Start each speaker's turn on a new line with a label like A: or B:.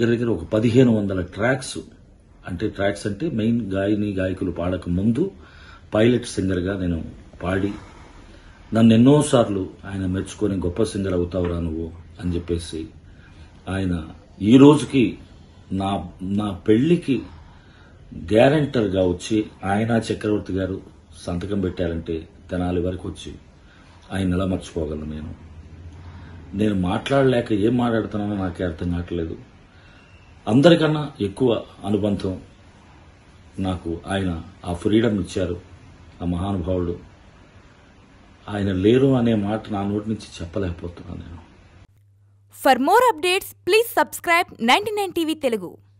A: దగ్గర దగ్గర ఒక పదిహేను వందల ట్రాక్స్ అంటే ట్రాక్స్ అంటే మెయిన్ గాయని గాయకులు పాడక ముందు పైలట్ సింగర్గా నేను పాడి నన్ను ఎన్నోసార్లు ఆయన మెచ్చుకొని గొప్ప సింగర్ అవుతావురా నువ్వు అని చెప్పేసి ఆయన ఈ రోజుకి నా నా పెళ్లికి గ్యారంటర్గా వచ్చి ఆయన చక్రవర్తి గారు సంతకం పెట్టారంటే తెనాలి వరకు వచ్చి ఆయన ఎలా మర్చిపోగలను నేను నేను మాట్లాడలేక ఏం మాట్లాడుతున్నానో నాకే అర్థం కావట్లేదు అందరికన్నా ఎక్కువ అనుబంధం నాకు ఆయన ఆ ఫ్రీడమ్ ఇచ్చారు ఆ మహానుభావుడు ఆయన లేరు అనే మాట నా నోటి నుంచి చెప్పలేకపోతున్నాను నేను
B: For more updates, please subscribe 99 TV Telugu.